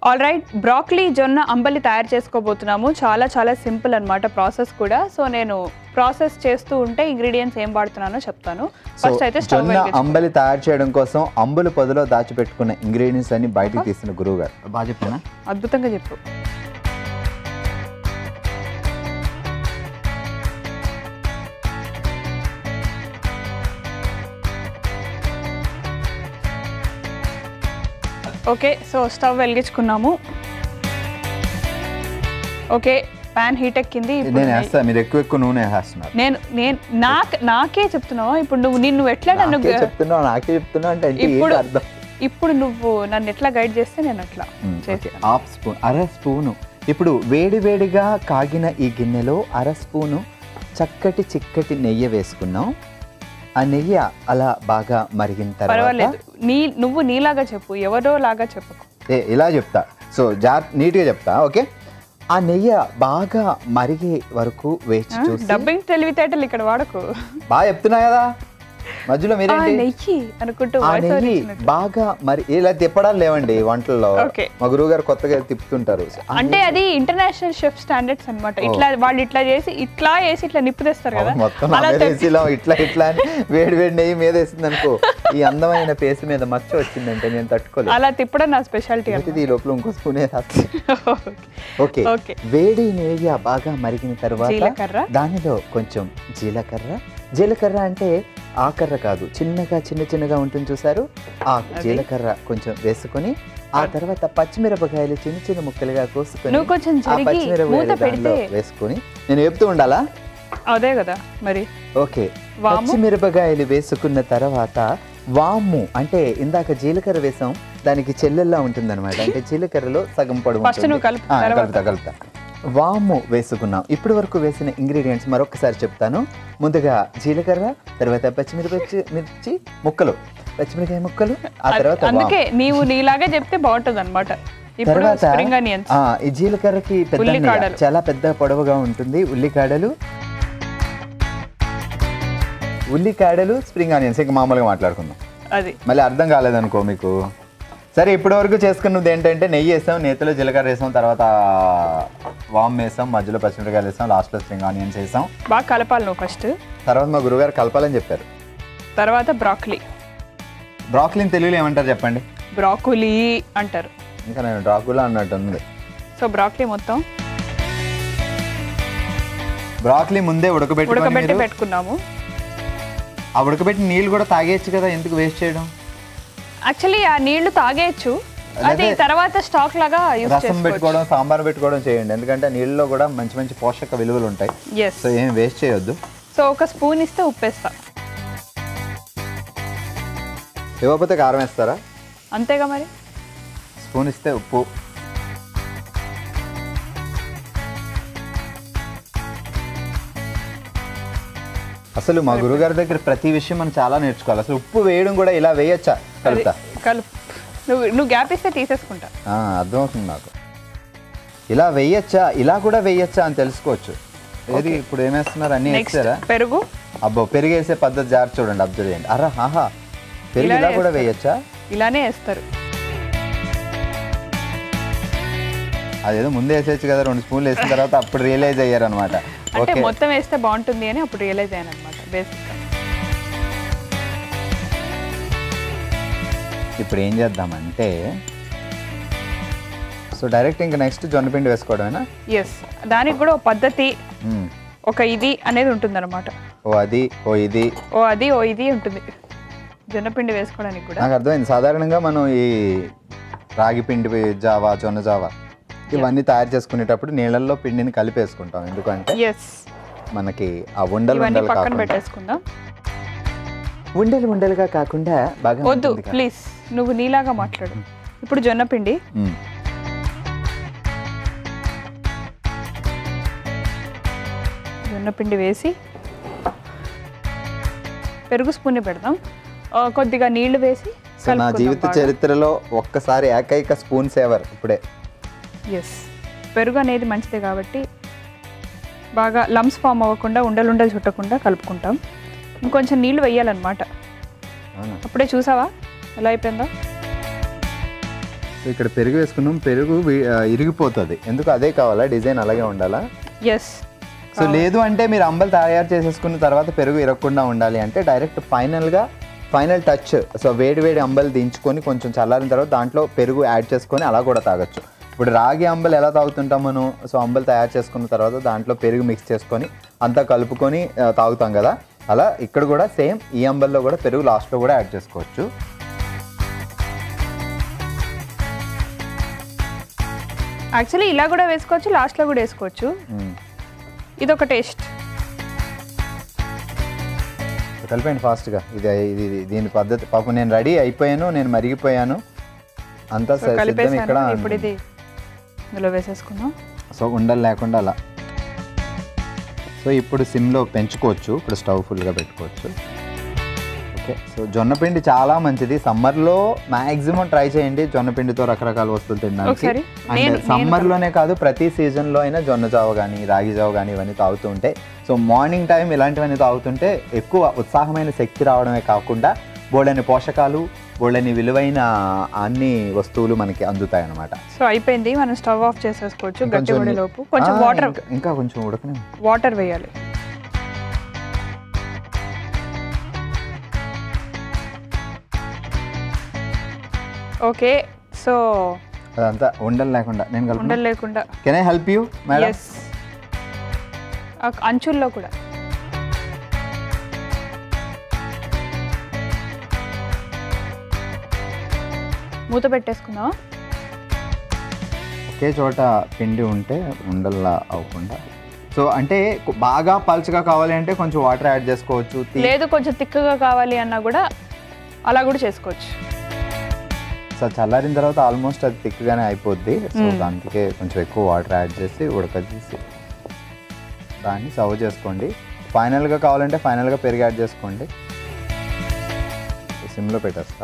All right broccoli జొన్న అంబలి తయారు చేసుకోబోతున్నాము చాలా చాలా సింపుల్ అన్నమాట ప్రాసెస్ కూడా సో నేను ప్రాసెస్ చేస్తూ ఉంటే ఇంగ్రీడియంట్స్ ఏం వాడుతున్నానో చెప్తాను సో ఫస్ట్ అయితే స్టవ్ జొన్న అంబలి తయారు చేయడం కోసం అంబుల పొదిలో దాచిపెట్టుకున్న ఇంగ్రీడియంట్స్ అన్ని బయటికి తీసిన గురువు గారు బాగా చెప్పానా అద్భుతంగా చెప్పు ఓకే సో స్టవ్ వెలిగించుకున్నాము ఓకే ప్యాన్ హీట్ ఎక్కింది ఇప్పుడు నేను నెయ్యి- వేస్తా మీరు ఎక్కువ ఎక్కువ నూనె వేస్తున్నారు నేను నేను నాకు నాకే చెప్తున్నావు ఇప్పుడు నువ్వు నిన్ను ఎట్లా నన్ను నాకే చెప్తున్నావు నాకే చెప్తున్నావు అంటే ఏంటి? ఇప్పుడు ఏంటి అర్థం ఇప్పుడు నువ్వు నన్ను ఎట్లా గైడ్ చేస్తే నేను అట్లా మ్మ్, చేసి ఓకే. హాఫ్ స్పూన్ అర స్పూను ఇప్పుడు వేడి వేడిగా కాగిన ఈ గిన్నెలో అర స్పూను చక్కటి చిక్కటి నెయ్యి వేసుకున్నాం ఆ నెయ్యి అలా బాగా మరిగిన తర్వాత పర్వాలేదు నీ నువ్వు నీలాగా చెప్పు ఎవరో లాగా చెప్పకు ఏ, ఇలా చెప్తా సో జా నీట్గా చెప్తా ఓకే ఆ నెయ్యి బాగా మరిగే వరకు వేచి చూసి డబ్బింగ్ తెలివితేటలు ఇక్కడ వాడకు బాగా చెప్తున్నా కదా మధ్యలో ఆ, మీరేంటి నెయ్యి అనుకుంటూ ఆ voice over నెయ్యి ఇచ్చినట్టు. బాగా మరి ఇలా తిప్పడాలు లేవండి వంటల్లో ఓకే. మా గురువు గారు కొత్తగా తిప్పుతుంటారు ఆ అంటే అది ఇంటర్నేషనల్ షెఫ్ స్టాండర్డ్స్ అన్నమాట ఇట్లా వాళ్ళు ఇట్లా చేసి ఇట్లా వేసి ఇట్లా నిప్పు తెస్తారు కదా అవును, మొత్తం అలా అదే తెప్పి- వేసి ఇలా ఇట్లా ఇట్లా అని వేడి వేడి నెయ్యి మీద వేసింది అనుకో ఈ అందమైన పేసు మీద మచ్చ వచ్చిందంటే నేను తట్టుకోలేదు అలా తిప్పడం నా స్పెషాలిటీ మొదటిది ఈ లోపల ఇంకో స్పూన్ ఓకే ఓకే. వేడి నెయ్యి బాగా మరిగిన తర్వాత జీలకర్ర. దానిలో కొంచెం జీలకర్ర జీలకర్ర అంటే ఆకర్ర కాదు చిన్నగా చిన్న చిన్నగా ఉంటుంది చూసారు ఆ జీలకర్ర కొంచెం వేసుకొని ఆ తర్వాత పచ్చిమిరపకాయలు చిన్న చిన్న ముక్కలుగా కోసుకొని నువ్వు కొంచెం ఆ జరిగి పచ్చిమిరపకాయలు మూత దానిలో పెడితే వేసుకొని నేను చెప్తూ ఉండాలా అదే కదా మరి ఓకే వాము? పచ్చిమిరపకాయలు వేసుకున్న తర్వాత వాము అంటే ఇందాక జీలకర్ర వేసాం దానికి చెల్లెల్లా ఉంటుంది అనమాట అంటే జీలకర్రలో సగం పొడవు First ఉంటుంది. నువ్వు కలుపు, ఆ, తర్వాత. కలుపుతా కలుపుతా వాము వేసుకున్నాం ఇప్పటి వరకు వేసిన ఇంగ్రీడియంట్స్ మరొకసారి చెప్తాను ముందుగా జీలకర్ర తర్వాత పచ్చిమిరపచ్చి మిర్చి ముక్కలు పచ్చిమిరపకాయ ముక్కలు ఆ తర్వాత వాము. అందుకే నీవు నీలాగా చెప్తే బాగుంటుంది అనమాట ఇప్పుడు తర్వాత స్ప్రింగ్ ఆనియన్స్ ఆ, ఈ జీలకర్రకి పెద్ద ఉల్లికాడలు. నెయ్యి, చాలా పెద్ద పొడవుగా ఉంటుంది ఉల్లికాడలు ఉల్లికాడలు స్ప్రింగ్ ఆనియన్స్ ఇంకా మామూలుగా మాట్లాడుకుందాం అది మళ్ళీ అర్థం కాలేదనుకో మీకు సరే ఇప్పటి వరకు చేసుకున్నది ఏంటంటే నెయ్యి వేసాం నేతిలో జీలకర్ర వేసాం తర్వాత వామ్ వేసాం మధ్యలో పచ్చిమిరకాయలు వేసాం లాస్ట్లో స్ప్రింగ్ ఆనియన్స్ వేసాం బాగా కలపాలి నువ్వు ఫస్ట్ తర్వాత మా గురుగారు కలపాలని చెప్పారు తర్వాత బ్రాక్లీ బ్రాక్లీని తెలుగులో ఏమంటారు చెప్పండి బ్రాకులీ అంటారు ఇంకా నేను డ్రాకులా అన్నట్టు ఉంది సో బ్రాక్లీ మొత్తం బ్రాక్లీ ముందే ఉడకబెట్టుకొని ఉడకబెట్టి మీరు పెట్టుకున్నాము ఆ ఉడకబెట్టిన నీళ్ళు కూడా తాగేయచ్చు కదా ఎందుకు వేస్ట్ చేయడం యాక్చువల్లీ ఆ నీళ్లు తాగేయచ్చు అది అదే. తర్వాత స్టాక్ లాగా యూస్ రసం చేసుకోవచ్చు పెట్టుకోవడం సాంబార్ పెట్టుకోవడం చేయండి ఎందుకంటే నీళ్ళలో కూడా మంచి మంచి పోషక విలువలు ఉంటాయి ఎస్ సో ఏం వేస్ట్ చేయొద్దు సో ఒక స్పూన్ ఇస్తే ఉప్పేస్తా ఇవ్వకపోతే కారం వేస్తారా అంతేగా మరి స్పూన్ ఇస్తే ఉప్పు అసలు మా గురుగారి దగ్గర ప్రతి విషయం మనం చాలా నేర్చుకోవాలి అసలు ఉప్పు వేయడం కూడా ఇలా వేయచ్చా కలుపుతా కలుపు నువ్వు నువ్వు గ్యాప్ ఇస్తే తీసేసుకుంటా ఆ, అర్థమవుతుంది నాకు ఇలా వేయచ్చా ఇలా కూడా వేయచ్చా అని తెలుసుకోవచ్చు ఏది ఇప్పుడు ఏమేస్తున్నారు అన్నీ నెక్స్ట్ వేస్తారా పెరుగు అబ్బో పెరిగేసే పద్ధతి జాగ్రత్త చూడండి అబ్జర్వ్ చేయండి అరా ఆహా పెరుగు ఇలా ఇలానే కూడా వేస్తారు. వేయచ్చా ఇలానే వేస్తారు అదేదో ముందే వేసేయచ్చు కదా రెండు స్పూన్లు వేసిన తర్వాత అప్పుడు రియలైజ్ అయ్యారు అనమాట అంటే ఓకే మొత్తం వేస్తే బాగుంటుంది అని అప్పుడు రియలైజ్ అయ్యాను అనమాట బేసిక్గా ఇప్పుడు ఏం చేద్దామంటే సో డైరెక్ట్ ఇంకా నెక్స్ట్ జొన్నపిండి వేసుకోవడమేనా ఎస్ దానికి కూడా ఒక పద్ధతి మ్మ్. ఒక ఇది అనేది ఉంటుంది అనమాట ఓ అది ఓ ఇది ఓ అది ఓ ఇది ఉంటుంది జొన్నపిండి వేసుకోవడానికి కూడా నాకు అర్థమైంది సాధారణంగా మనం ఈ రాగి పిండి జావా జొన్న జావా ఇవన్నీ తయారు చేసుకునేటప్పుడు నీళ్ళల్లో పిండిని కలిపేసుకుంటాం ఎందుకంటే ఎస్ మనకి ఆ ఉండలు ఇవన్నీ ఉండలు పక్కన కాకుండా పెట్టేసుకుందాం ఉండలు ఉండలుగా కాకుండా బాగా వద్దు ఉంటుంది కదా. ప్లీజ్ నువ్వు నీలాగా మాట్లాడు ఇప్పుడు జొన్నపిండి మ్మ్. జొన్నపిండి వేసి పెరుగు స్పూన్ పెడదాం ఆ, కొద్దిగా నీళ్లు వేసి సో నా జీవిత చరిత్రలో ఒక్కసారి ఏకైక స్పూన్ సేవర్ ఇప్పుడే ఎస్ పెరుగు అనేది మంచిదే కాబట్టి బాగా లమ్స్ ఫామ్ అవ్వకుండా ఉండలు ఉండలు చుట్టకుండా కలుపుకుంటాం ఇంకొంచెం నీళ్లు వేయాలన్నమాట అవునా అప్పుడే చూసావా ఎలా అయిపోయిందో సో ఇక్కడ పెరుగు వేసుకున్నాం పెరుగు వి- ఆ, ఇరిగిపోతుంది ఎందుకు అదే కావాలా డిజైన్ అలాగే ఉండాలా ఎస్ సో లేదు అంటే మీరు అంబలు తయారు చేసేసుకున్న తర్వాత పెరుగు ఇరగకుండా ఉండాలి అంటే డైరెక్ట్ ఫైనల్గా ఫైనల్ టచ్ సో వేడి వేడి అంబలు దించుకొని కొంచెం చల్లారిన తర్వాత దాంట్లో పెరుగు యాడ్ చేసుకొని అలా కూడా తాగొచ్చు ఇప్పుడు రాగి అంబలు ఎలా తాగుతుంటాం మనం సో అంబలు తయారు చేసుకున్న తర్వాత దాంట్లో పెరుగు మిక్స్ చేసుకొని అంతా కలుపుకొని ఆ, తాగుతాం కదా అలా ఇక్కడ కూడా సేమ్ ఈ అంబల్లో కూడా పెరుగు లాస్ట్లో కూడా యాడ్ చేసుకోవచ్చు యాక్చువల్లీ ఇలా కూడా వేసుకోవచ్చు లాస్ట్లో కూడా వేసుకోవచ్చు మ్మ్. ఇది ఒక టేస్ట్ కలిపండి ఫాస్ట్గా ఇది ఇది ఇది- దీని పద్ధతి పాపం నేను రెడీ అయిపోయాను నేను మరిగిపోయాను అంతా సో స- సిద్ధం ఇక్కడ కలిపేసాను ఇప్పుడు ఇది ఇందులో వేసేసుకుందాం సో ఉండలు లేకుండా అలా సో ఇప్పుడు సిమ్లో పెంచుకోవచ్చు ఇప్పుడు స్టవ్ ఫుల్గా పెట్టుకోవచ్చు ఓకే సో జొన్న పిండి చాలా మంచిది సమ్మర్లో మ్యాక్సిమం ట్రై చేయండి జొన్న పిండితో రకరకాల వస్తువులు తినడానికి ఒకసారి అండ్ నేను- సమ్మర్లోనే కాదు ప్రతి సీజన్లో అయినా జొన్న జావ కానీ రాగి జావ కానీ ఇవన్నీ తాగుతూ ఉంటే సో మార్నింగ్ టైం ఇలాంటివన్నీ తాగుతుంటే ఎక్కువ ఉత్సాహమైన శక్తి రావడమే కాకుండా బోళ్ళని పోషకాలు బోళ్ళని విలువైన అన్ని వస్తువులు మనకి అందుతాయి అన్నమాట సో అయిపోయింది మనం స్టవ్ ఆఫ్ చేసేసుకోవచ్చు గట్టి కొంచెం పడే లోపు కొంచెం ఆ, వాటర్ ఇంకా- ఇంకా కొంచెం ఉడకనే వాటర్ వేయాలి ఓకే సో అదంతా ఉండలు లేకుండా నేను కలుపు ఉండలు లేకుండా can I help you madam yes అంచుల్లో కూడా మూత పెట్టేసుకుందాం ఒకే చోట పిండి ఉంటే ఉండల్లా అవ్వకుండా సో అంటే కొ- బాగా పల్చగా కావాలి అంటే కొంచెం వాటర్ యాడ్ చేసుకోవచ్చు తీ- లేదు కొంచెం తిక్కగా కావాలి అన్నా కూడా అలా కూడా చేసుకోవచ్చు సో చల్లారిన తర్వాత ఆల్మోస్ట్ అది థిక్గానే అయిపోద్ది సో మ్మ్. దానికి కొంచెం ఎక్కువ వాటర్ యాడ్ చేసి ఉడకజేసి దాన్ని సర్వ్ చేసుకోండి ఫైనల్గా కావాలంటే ఫైనల్గా పెరిగి యాడ్ చేసుకోండి సిమ్లో పెట్టేస్తా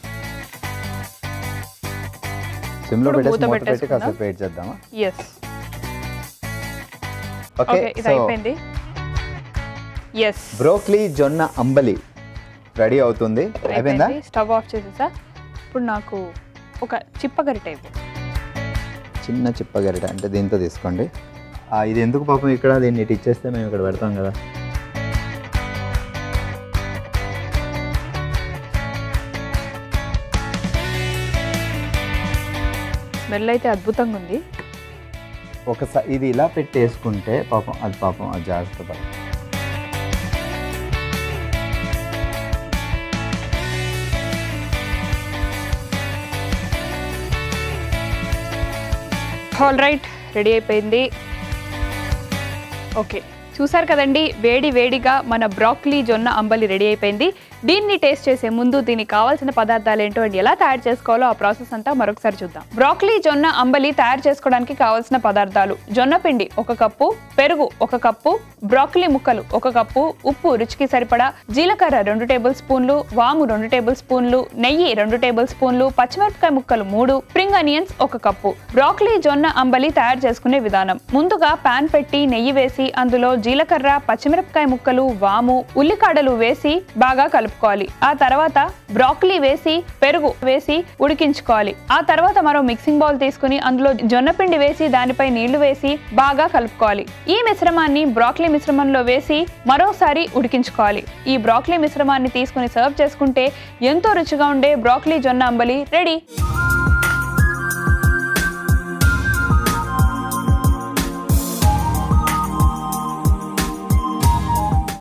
సిమ్లో ఇప్పుడు పెట్టేసి మూత మూత పెట్టి పెట్టేసుకుందాం. కాసేపు వెయిట్ చేద్దామా ఎస్ ఓకే ఓకే ఇది సో అయిపోయింది ఎస్ బ్రోక్లీ జొన్న అంబలి రెడీ అవుతుంది అయిపోయిందా స్టవ్ ఆఫ్ చేసేసా ఇప్పుడు నాకు ఒక చిప్పగరి టైప్ చిన్న చిప్ప గరిట అంటే దీంతో తీసుకోండి ఆ, ఇది ఎందుకు పాపం ఇక్కడ దీన్ని ఇటు ఇచ్చేస్తే మేము ఇక్కడ పెడతాం కదా స్మెల్ అయితే అద్భుతంగా ఉంది ఒకసారి ఇది ఇలా పెట్టేసుకుంటే పాపం అది పాపం అది జాగ్రత్త పడాలి ఆల్ రైట్ రెడీ అయిపోయింది ఓకే చూసారు కదండి వేడి వేడిగా మన బ్రాక్లీ జొన్న అంబలి రెడీ అయిపోయింది దీన్ని టేస్ట్ చేసే ముందు దీనికి కావాల్సిన పదార్థాలు ఏంటో అండ్ ఎలా తయారు చేసుకోవాలో ఆ ప్రాసెస్ అంతా మరొకసారి చూద్దాం బ్రాక్లీ జొన్న అంబలి తయారు చేసుకోవడానికి కావాల్సిన పదార్థాలు జొన్న పిండి ఒక కప్పు పెరుగు ఒక కప్పు బ్రాక్లీ ముక్కలు ఒక కప్పు ఉప్పు రుచికి సరిపడా జీలకర్ర రెండు టేబుల్ స్పూన్లు వాము రెండు టేబుల్ స్పూన్లు నెయ్యి రెండు టేబుల్ స్పూన్లు పచ్చిమిరపకాయ ముక్కలు మూడు స్ప్రింగ్ ఆనియన్స్ ఒక కప్పు బ్రాక్లీ జొన్న అంబలి తయారు చేసుకునే విధానం ముందుగా పాన్ పెట్టి నెయ్యి వేసి అందులో జీలకర్ర పచ్చిమిరపకాయ ముక్కలు వాము ఉల్లికాడలు వేసి బాగా కలుపుకోవాలి ఆ తర్వాత బ్రాక్లీ వేసి పెరుగు వేసి ఉడికించుకోవాలి ఆ తర్వాత మరో మిక్సింగ్ బౌల్ తీసుకుని అందులో జొన్న పిండి వేసి దానిపై నీళ్లు వేసి బాగా కలుపుకోవాలి ఈ మిశ్రమాన్ని బ్రాక్లీ మిశ్రమంలో వేసి మరోసారి ఉడికించుకోవాలి ఈ బ్రాక్లీ మిశ్రమాన్ని తీసుకుని సర్వ్ చేసుకుంటే ఎంతో రుచిగా ఉండే బ్రాక్లీ జొన్న అంబలి రెడీ